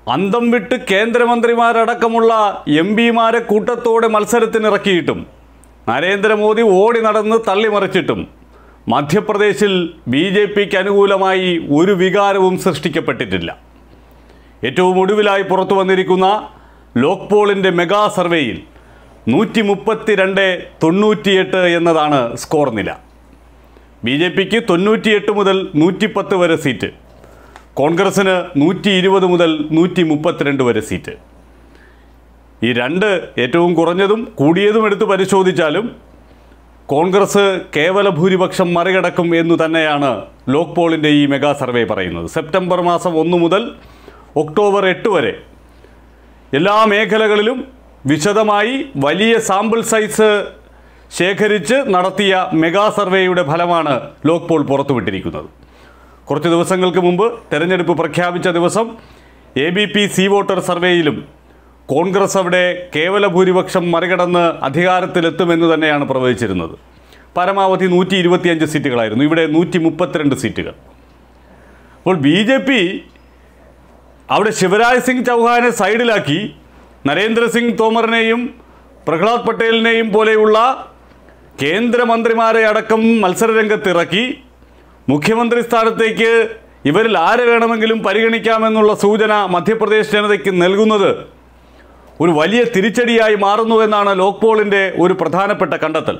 അന്തം വിട്ട് കേന്ദ്രമന്ത്രിമാരടക്കമുള്ള എം പിമാരെ കൂട്ടത്തോടെ മത്സരത്തിനിറക്കിയിട്ടും നരേന്ദ്രമോദി ഓടി നടന്ന് തള്ളിമറിച്ചിട്ടും മധ്യപ്രദേശിൽ ബി ജെ പിക്ക് അനുകൂലമായി ഒരു വികാരവും സൃഷ്ടിക്കപ്പെട്ടിട്ടില്ല ഏറ്റവും ഒടുവിലായി പുറത്തു വന്നിരിക്കുന്ന ലോക്പോളിൻ്റെ മെഗാ സർവേയിൽ നൂറ്റി മുപ്പത്തിരണ്ട് തൊണ്ണൂറ്റിയെട്ട് എന്നതാണ് സ്കോർ നില ബി ജെ പിക്ക് തൊണ്ണൂറ്റിയെട്ട് മുതൽ നൂറ്റിപ്പത്ത് വരെ സീറ്റ് കോൺഗ്രസിന് നൂറ്റി ഇരുപത് മുതൽ നൂറ്റി മുപ്പത്തിരണ്ട് വരെ സീറ്റ് ഈ രണ്ട് ഏറ്റവും കുറഞ്ഞതും കൂടിയതും എടുത്ത് പരിശോധിച്ചാലും കോൺഗ്രസ് കേവല ഭൂരിപക്ഷം മറികടക്കും എന്നു തന്നെയാണ് ലോക് പോളിൻ്റെ ഈ മെഗാ സർവേ പറയുന്നത് സെപ്റ്റംബർ മാസം ഒന്ന് മുതൽ ഒക്ടോബർ എട്ട് വരെ എല്ലാ മേഖലകളിലും വിശദമായി വലിയ സാമ്പിൾ സൈസ് ശേഖരിച്ച് നടത്തിയ മെഗാ സർവേയുടെ ഫലമാണ് ലോക് പോൾ പുറത്തുവിട്ടിരിക്കുന്നത് കുറച്ച് ദിവസങ്ങൾക്ക് മുമ്പ് തെരഞ്ഞെടുപ്പ് പ്രഖ്യാപിച്ച ദിവസം A B P C voter സർവേയിലും കോൺഗ്രസ് അവിടെ കേവല ഭൂരിപക്ഷം മറികടന്ന് അധികാരത്തിലെത്തുമെന്ന് തന്നെയാണ് പ്രവചിച്ചിരുന്നത് പരമാവധി നൂറ്റി ഇരുപത്തിയഞ്ച് സീറ്റുകളായിരുന്നു ഇവിടെ നൂറ്റി മുപ്പത്തിരണ്ട് സീറ്റുകൾ അപ്പോൾ ബി ജെ പി അവിടെ ശിവരാജ് സിംഗ് ചൗഹാനെ സൈഡിലാക്കി നരേന്ദ്രസിംഗ് തോമറിനെയും പ്രഹ്ലാദ് പട്ടേലിനെയും പോലെയുള്ള കേന്ദ്രമന്ത്രിമാരെ അടക്കം മത്സരരംഗത്തിറക്കി മുഖ്യമന്ത്രി സ്ഥാനത്തേക്ക് ഇവരിൽ ആരെ വേണമെങ്കിലും പരിഗണിക്കാമെന്നുള്ള സൂചന മധ്യപ്രദേശ് ജനതയ്ക്ക് നൽകുന്നത് ഒരു വലിയ തിരിച്ചടിയായി മാറുന്നു എന്നാണ് ലോക് പോളിൻ്റെ ഒരു പ്രധാനപ്പെട്ട കണ്ടെത്തൽ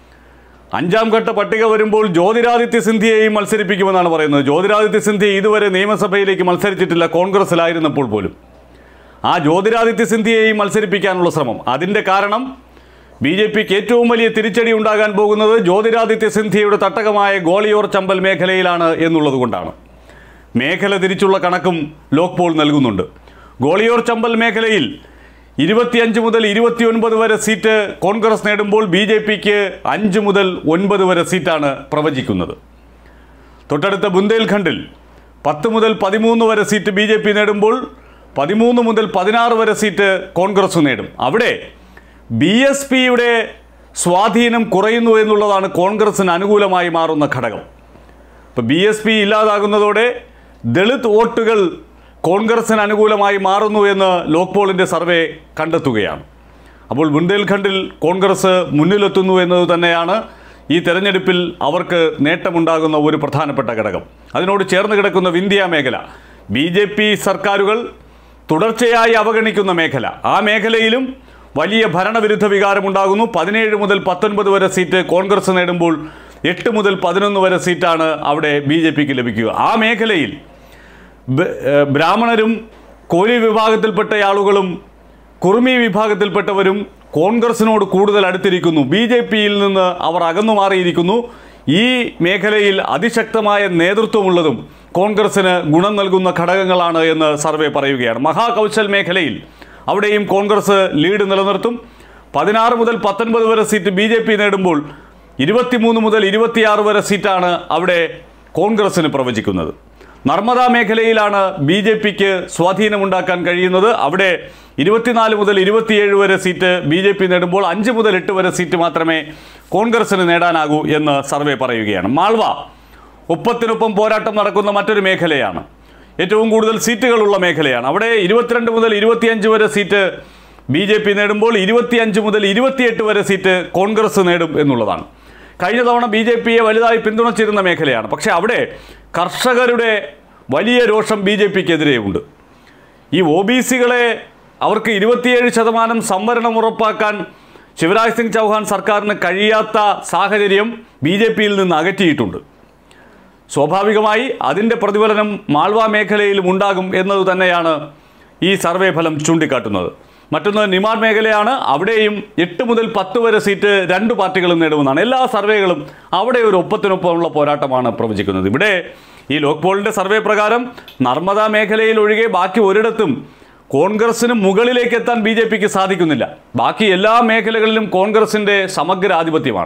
അഞ്ചാം ഘട്ട പട്ടിക വരുമ്പോൾ ജ്യോതിരാദിത്യ സിന്ധ്യയെയും മത്സരിപ്പിക്കുമെന്നാണ് പറയുന്നത് ജ്യോതിരാദിത്യ സിന്ധ്യ ഇതുവരെ നിയമസഭയിലേക്ക് മത്സരിച്ചിട്ടില്ല കോൺഗ്രസിലായിരുന്നപ്പോൾ പോലും ആ ജ്യോതിരാദിത്യ സിന്ധ്യയെയും മത്സരിപ്പിക്കാനുള്ള ശ്രമം അതിൻ്റെ കാരണം ബി ജെ പിക്ക് ഏറ്റവും വലിയ തിരിച്ചടി ഉണ്ടാകാൻ പോകുന്നത് ജ്യോതിരാദിത്യ സിന്ധ്യയുടെ തട്ടകമായ ഗോളിയോർ ചമ്പൽ മേഖലയിലാണ് എന്നുള്ളത് കൊണ്ടാണ് മേഖല തിരിച്ചുള്ള കണക്കും ലോക് പോൾ നൽകുന്നുണ്ട് ഗോളിയോർ ചമ്പൽ മേഖലയിൽ ഇരുപത്തിയഞ്ച് മുതൽ ഇരുപത്തിയൊൻപത് വരെ സീറ്റ് കോൺഗ്രസ് നേടുമ്പോൾ ബി ജെ പിക്ക് അഞ്ച് മുതൽ ഒൻപത് വരെ സീറ്റാണ് പ്രവചിക്കുന്നത് തൊട്ടടുത്ത ബുന്ദേൽഖണ്ഡിൽ പത്ത് മുതൽ പതിമൂന്ന് വരെ സീറ്റ് ബി ജെ പി നേടുമ്പോൾ പതിമൂന്ന് മുതൽ പതിനാറ് വരെ സീറ്റ് കോൺഗ്രസ് നേടും അവിടെ ബി എസ് പിയുടെ സ്വാധീനം കുറയുന്നു എന്നുള്ളതാണ് കോൺഗ്രസിന് അനുകൂലമായി മാറുന്ന ഘടകം ഇപ്പോൾ ബി എസ് പി ഇല്ലാതാകുന്നതോടെ ദളിത് വോട്ടുകൾ കോൺഗ്രസിന് അനുകൂലമായി മാറുന്നു എന്ന് ലോക് പോളിൻ്റെ സർവേ കണ്ടെത്തുകയാണ് അപ്പോൾ ബുന്ദേൽഖണ്ഡിൽ കോൺഗ്രസ് മുന്നിലെത്തുന്നു എന്നത് തന്നെയാണ് ഈ തെരഞ്ഞെടുപ്പിൽ അവർക്ക് നേട്ടമുണ്ടാകുന്ന ഒരു പ്രധാനപ്പെട്ട ഘടകം അതിനോട് ചേർന്ന് കിടക്കുന്ന വിന്ധ്യ മേഖല ബി ജെ പി സർക്കാരുകൾ തുടർച്ചയായി അവഗണിക്കുന്ന മേഖല ആ മേഖലയിലും വലിയ ഭരണവിരുദ്ധ വികാരമുണ്ടാകുന്നു പതിനേഴ് മുതൽ പത്തൊൻപത് വരെ സീറ്റ് കോൺഗ്രസ് നേടുമ്പോൾ എട്ട് മുതൽ പതിനൊന്ന് വരെ സീറ്റാണ് അവിടെ ബി ജെ പിക്ക് ലഭിക്കുക ആ മേഖലയിൽ ബ- ഏഹ് ബ്രാഹ്മണരും കോലി വിഭാഗത്തിൽപ്പെട്ട ആളുകളും കുർമി വിഭാഗത്തിൽപ്പെട്ടവരും കോൺഗ്രസിനോട് കൂടുതൽ അടുത്തിരിക്കുന്നു ബി ജെ പിയിൽ നിന്ന് അവർ അകന്നു മാറിയിരിക്കുന്നു ഈ മേഖലയിൽ അതിശക്തമായ നേതൃത്വമുള്ളതും കോൺഗ്രസിന് ഗുണം നൽകുന്ന ഘടകങ്ങളാണ് എന്ന് സർവേ പറയുകയാണ് മഹാകൗശൽ മേഖലയിൽ അവിടെയും കോൺഗ്രസ് ലീഡ് നിലനിർത്തും പതിനാറ് മുതൽ പത്തൊൻപത് വരെ സീറ്റ് ബി ജെ പി നേടുമ്പോൾ ഇരുപത്തിമൂന്ന് മുതൽ ഇരുപത്തിയാറ് വരെ സീറ്റാണ് അവിടെ കോൺഗ്രസിന് പ്രവചിക്കുന്നത് നർമ്മദ മേഖലയിലാണ് ബി ജെ പിക്ക് സ്വാധീനമുണ്ടാക്കാൻ കഴിയുന്നത് അവിടെ ഇരുപത്തിനാല് മുതൽ ഇരുപത്തിയേഴ് വരെ സീറ്റ് ബി ജെ പി നേടുമ്പോൾ അഞ്ച് മുതൽ എട്ട് വരെ സീറ്റ് മാത്രമേ കോൺഗ്രസിന് നേടാനാകൂ എന്ന് സർവേ പറയുകയാണ് മാൾവ ഒപ്പത്തിനൊപ്പം പോരാട്ടം നടക്കുന്ന മറ്റൊരു മേഖലയാണ് ഏറ്റവും കൂടുതൽ സീറ്റുകളുള്ള മേഖലയാണ് അവിടെ ഇരുപത്തിരണ്ട് മുതൽ ഇരുപത്തിയഞ്ച് വരെ സീറ്റ് ബി ജെ പി നേടുമ്പോൾ ഇരുപത്തിയഞ്ച് മുതൽ ഇരുപത്തിയെട്ട് വരെ സീറ്റ് കോൺഗ്രസ് നേടും എന്നുള്ളതാണ് കഴിഞ്ഞ തവണ ബി ജെ പിയെ വലുതായി പിന്തുണച്ചിരുന്ന മേഖലയാണ് പക്ഷേ അവിടെ കർഷകരുടെ വലിയ രോഷം ബി ജെ പിക്കെതിരെയുണ്ട് ഈ ഒ ബി സികളെ അവർക്ക് ഇരുപത്തിയേഴ് ശതമാനം സംവരണം ഉറപ്പാക്കാൻ ശിവരാജ് സിംഗ് ചൗഹാൻ സർക്കാരിന് കഴിയാത്ത സാഹചര്യം ബി ജെ പിയിൽ നിന്ന് അകറ്റിയിട്ടുണ്ട് സ്വാഭാവികമായി അതിൻ്റെ പ്രതിഫലനം മാൾവ മേഖലയിലും ഉണ്ടാകും എന്നത് തന്നെയാണ് ഈ സർവേ ഫലം ചൂണ്ടിക്കാട്ടുന്നത് മറ്റൊന്ന് നിമാഡ് മേഖലയാണ് അവിടെയും എട്ട് മുതൽ പത്ത് വരെ സീറ്റ് രണ്ട് പാർട്ടികളും നേടുമെന്നാണ് എല്ലാ സർവേകളും അവിടെ ഒരു ഒപ്പത്തിനൊപ്പമുള്ള പോരാട്ടമാണ് പ്രവചിക്കുന്നത് ഇവിടെ ഈ ലോക് പോളിൻ്റെ സർവേ പ്രകാരം നർമ്മദ മേഖലയിൽ ഒഴികെ ബാക്കി ഒരിടത്തും കോൺഗ്രസിന് മുകളിലേക്ക് എത്താൻ ബി ജെ പിക്ക് സാധിക്കുന്നില്ല ബാക്കി എല്ലാ മേഖലകളിലും കോൺഗ്രസിൻ്റെ സമഗ്ര ആധിപത്യമാണ്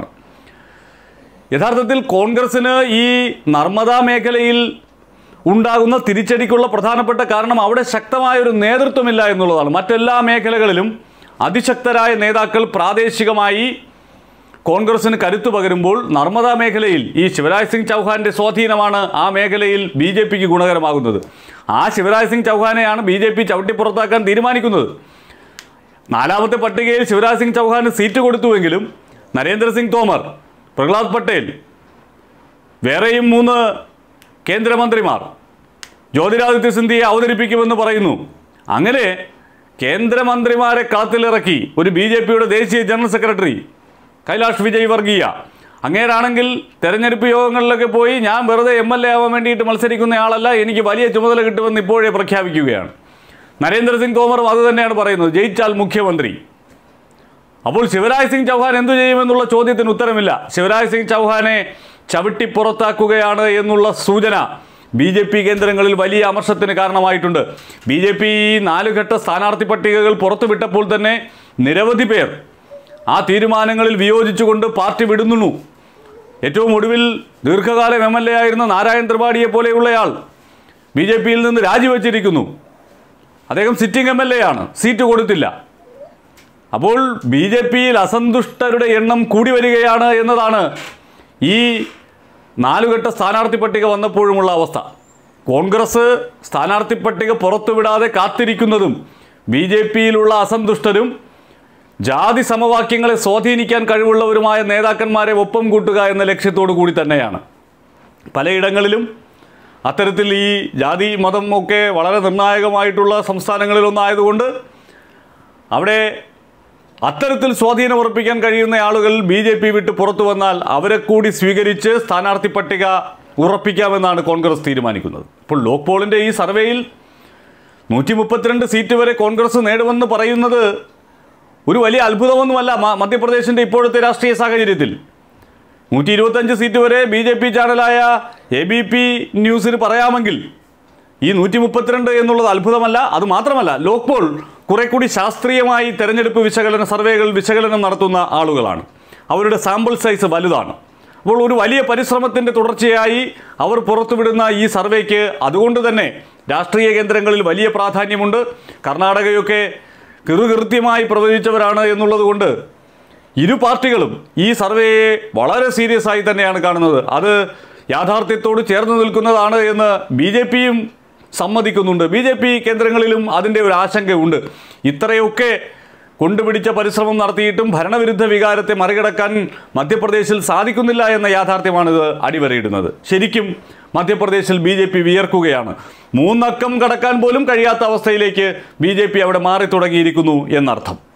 യഥാർത്ഥത്തിൽ കോൺഗ്രസിന് ഈ നർമ്മദ മേഖലയിൽ ഉണ്ടാകുന്ന തിരിച്ചടിക്കുള്ള പ്രധാനപ്പെട്ട കാരണം അവിടെ ശക്തമായ ഒരു നേതൃത്വമില്ല എന്നുള്ളതാണ് മറ്റെല്ലാ മേഖലകളിലും അതിശക്തരായ നേതാക്കൾ പ്രാദേശികമായി കോൺഗ്രസിന് കരുത്തു പകരുമ്പോൾ നർമ്മദ മേഖലയിൽ ഈ ശിവരാജ് സിംഗ് ചൗഹാന്റെ സ്വാധീനമാണ് ആ മേഖലയിൽ ബി ജെ പിക്ക് ഗുണകരമാകുന്നത് ആ ശിവരാജ് സിംഗ് ചൗഹാനെയാണ് ബി ജെ പി ചവിട്ടിപ്പുറത്താക്കാൻ തീരുമാനിക്കുന്നത് നാലാമത്തെ പട്ടികയിൽ ശിവരാജ് സിംഗ് ചൗഹാന് സീറ്റ് കൊടുത്തുവെങ്കിലും നരേന്ദ്രസിംഗ് തോമർ പ്രഹ്ലാദ് പട്ടേൽ വേറെയും മൂന്ന് കേന്ദ്രമന്ത്രിമാർ ജ്യോതിരാദിത്യ സിന്ധ്യയെ അവതരിപ്പിക്കുമെന്ന് പറയുന്നു അങ്ങനെ കേന്ദ്രമന്ത്രിമാരെ കളത്തിലിറക്കി ഒരു ബി ജെ പിയുടെ ദേശീയ ജനറൽ സെക്രട്ടറി കൈലാഷ് വിജയ് വർഗീയ അങ്ങേരാണെങ്കിൽ തെരഞ്ഞെടുപ്പ് യോഗങ്ങളിലൊക്കെ പോയി ഞാൻ വെറുതെ എം എൽ എ ആവാൻ വേണ്ടിയിട്ട് മത്സരിക്കുന്നയാളല്ല എനിക്ക് വലിയ ചുമതല കിട്ടുമെന്ന് ഇപ്പോഴേ പ്രഖ്യാപിക്കുകയാണ് നരേന്ദ്രസിംഗ് തോമറും അത് തന്നെയാണ് പറയുന്നത് ജയിച്ചാൽ മുഖ്യമന്ത്രി അപ്പോൾ ശിവരാജ് സിംഗ് ചൗഹാൻ എന്തു ചെയ്യുമെന്നുള്ള ചോദ്യത്തിന് ഉത്തരമില്ല ശിവരാജ് സിംഗ് ചൗഹാനെ ചവിട്ടി പുറത്താക്കുകയാണ് എന്നുള്ള സൂചന ബി ജെ പി കേന്ദ്രങ്ങളിൽ വലിയ അമർഷത്തിന് കാരണമായിട്ടുണ്ട് ബി ജെ പി നാലുഘട്ട സ്ഥാനാർത്ഥി പട്ടികകൾ പുറത്തുവിട്ടപ്പോൾ തന്നെ നിരവധി പേർ ആ തീരുമാനങ്ങളിൽ വിയോജിച്ചുകൊണ്ട് പാർട്ടി വിടുന്നു ഏറ്റവും ഒടുവിൽ ദീർഘകാലം എം എൽ എ ആയിരുന്ന നാരായൺ ത്രിപാഠിയെ പോലെയുള്ളയാൾ ബി ജെ പിയിൽ നിന്ന് രാജിവെച്ചിരിക്കുന്നു അദ്ദേഹം സിറ്റിംഗ് എം എൽ എ ആണ് സീറ്റ് കൊടുത്തില്ല അപ്പോൾ ബി ജെ പിയിൽ അസന്തുഷ്ടരുടെ എണ്ണം കൂടി വരികയാണ് എന്നതാണ് ഈ നാലുഘട്ട സ്ഥാനാർത്ഥി പട്ടിക വന്നപ്പോഴുമുള്ള അവസ്ഥ കോൺഗ്രസ് സ്ഥാനാർത്ഥി പട്ടിക പുറത്തുവിടാതെ കാത്തിരിക്കുന്നതും ബി ജെ പിയിലുള്ള അസന്തുഷ്ടരും ജാതി സമവാക്യങ്ങളെ സ്വാധീനിക്കാൻ കഴിവുള്ളവരുമായ നേതാക്കന്മാരെ ഒപ്പം കൂട്ടുക എന്ന ലക്ഷ്യത്തോടു കൂടി തന്നെയാണ് പലയിടങ്ങളിലും അത്തരത്തിൽ ഈ ജാതി മതം ഒക്കെ വളരെ നിർണായകമായിട്ടുള്ള സംസ്ഥാനങ്ങളിലൊന്നായതുകൊണ്ട് അവിടെ അത്തരത്തിൽ സ്വാധീനം ഉറപ്പിക്കാൻ കഴിയുന്ന ആളുകൾ ബി ജെ പി വിട്ട് പുറത്തു വന്നാൽ അവരെ കൂടി സ്വീകരിച്ച് സ്ഥാനാർത്ഥി പട്ടിക ഉറപ്പിക്കാമെന്നാണ് കോൺഗ്രസ് തീരുമാനിക്കുന്നത് ഇപ്പോൾ ലോക് പോളിൻ്റെ ഈ സർവേയിൽ നൂറ്റി മുപ്പത്തിരണ്ട് സീറ്റ് വരെ കോൺഗ്രസ് നേടുമെന്ന് പറയുന്നത് ഒരു വലിയ അത്ഭുതമൊന്നുമല്ല മ- മധ്യപ്രദേശിൻ്റെ ഇപ്പോഴത്തെ രാഷ്ട്രീയ സാഹചര്യത്തിൽ നൂറ്റി ഇരുപത്തഞ്ച് സീറ്റ് വരെ ബി ജെ പി ചാനലായ എ ബി പി ന്യൂസിന് പറയാമെങ്കിൽ ഈ നൂറ്റി മുപ്പത്തിരണ്ട് എന്നുള്ളത് അത്ഭുതമല്ല അത് മാത്രമല്ല ലോക്പോൾ കുറെ കൂടി ശാസ്ത്രീയമായി തെരഞ്ഞെടുപ്പ് വിശകലന സർവേകൾ വിശകലനം നടത്തുന്ന ആളുകളാണ് അവരുടെ സാമ്പിൾ സൈസ് വലുതാണ് അപ്പോൾ ഒരു വലിയ പരിശ്രമത്തിൻ്റെ തുടർച്ചയായി അവർ പുറത്തുവിടുന്ന ഈ സർവേക്ക് അതുകൊണ്ട് തന്നെ രാഷ്ട്രീയ കേന്ദ്രങ്ങളിൽ വലിയ പ്രാധാന്യമുണ്ട് കർണാടകയൊക്കെ കൃത്യമായി പ്രവചിച്ചവരാണ് എന്നുള്ളത് കൊണ്ട് ഇരു പാർട്ടികളും ഈ സർവേയെ വളരെ സീരിയസ് ആയി തന്നെയാണ് കാണുന്നത് അത് യാഥാർത്ഥ്യത്തോട് ചേർന്ന് നിൽക്കുന്നതാണ് എന്ന് ബി ജെ പിയും സമ്മതിക്കുന്നുണ്ട് ബി ജെ പി കേന്ദ്രങ്ങളിലും അതിൻ്റെ ഒരു ആശങ്കയുണ്ട് ഇത്രയൊക്കെ കൊണ്ടുപിടിച്ച പരിശ്രമം നടത്തിയിട്ടും ഭരണവിരുദ്ധ വികാരത്തെ മറികടക്കാൻ മധ്യപ്രദേശിൽ സാധിക്കുന്നില്ല എന്ന യാഥാർത്ഥ്യമാണിത് അടിവരയിടുന്നത് ശരിക്കും മധ്യപ്രദേശിൽ ബി ജെ പി വിയർക്കുകയാണ് മൂന്നക്കം കടക്കാൻ പോലും കഴിയാത്ത അവസ്ഥയിലേക്ക് ബി ജെ പി അവിടെ മാറി തുടങ്ങിയിരിക്കുന്നു എന്നർത്ഥം